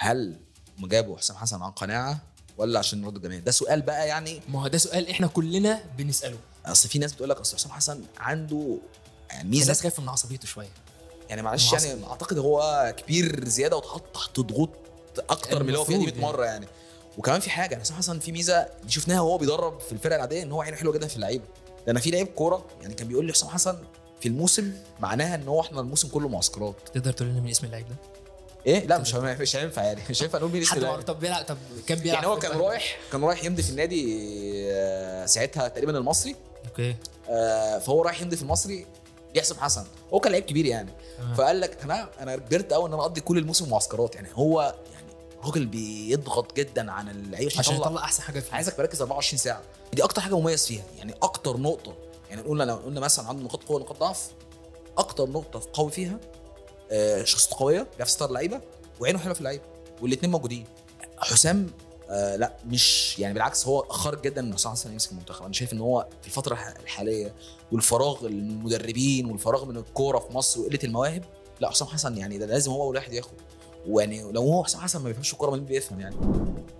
هل هم جابوا حسام حسن عن قناعه ولا عشان يرضوا الجماهير ده سؤال بقى يعني ما هو ده سؤال احنا كلنا بنساله اصل في ناس بتقول لك اصل حسام حسن عنده يعني الناس ميزه خايفه من عصبيته شويه يعني معلش هو يعني اعتقد هو كبير زياده واتحط تحت ضغوط اكتر من اللي هو فيها دي 100 المفروض مره يعني وكمان في حاجه حسام حسن في ميزه دي شفناها وهو بيدرب في الفرق العاديه ان هو عينه حلوه جدا في اللعيبه ده انا في لعيب كوره يعني كان بيقول لي حسام حسن في الموسم معناها ان هو احنا الموسم كله معسكرات تقدر تقول لنا من اسم اللعيب ده ايه لا مش مش هينفع يعني مش هينفع نقول مين اسم حد اللاعب. معروف طب بيلعب طب كان بيلعب يعني هو في كان فرقة- رايح كان رايح يمضي في النادي آه، ساعتها تقريبا المصري اوكي آه، فهو رايح يمضي في المصري يحسب حسن هو كان لعيب كبير يعني تمام. فقال لك انا انا كبرت قوي ان انا اقضي كل الموسم معسكرات يعني هو يعني راجل بيضغط جدا عن اللعيبه عشان يطلع احسن حاجه فيه عايزك مركز 24 ساعه دي اكتر حاجه مميز فيها يعني اكتر نقطه يعني قلنا لو قلنا مثلا عنده نقاط قوه ونقاط ضعف اكتر نقطه قوي فيها آه، شخصيته قويه بيعرف يستر اللعيبه وعينه حلوه في اللعيبه والاثنين موجودين حسام آه لا مش يعني بالعكس هو خارج جدا ان حسام حسن يمسك المنتخب انا شايف ان هو في الفتره الح- الحاليه والفراغ من المدربين والفراغ من الكوره في مصر وقله المواهب لا حسام حسن يعني ده لازم هو اول واحد ياخد ويعني لو هو حسام حسن ما بيفهمش الكوره مين بيفهم يعني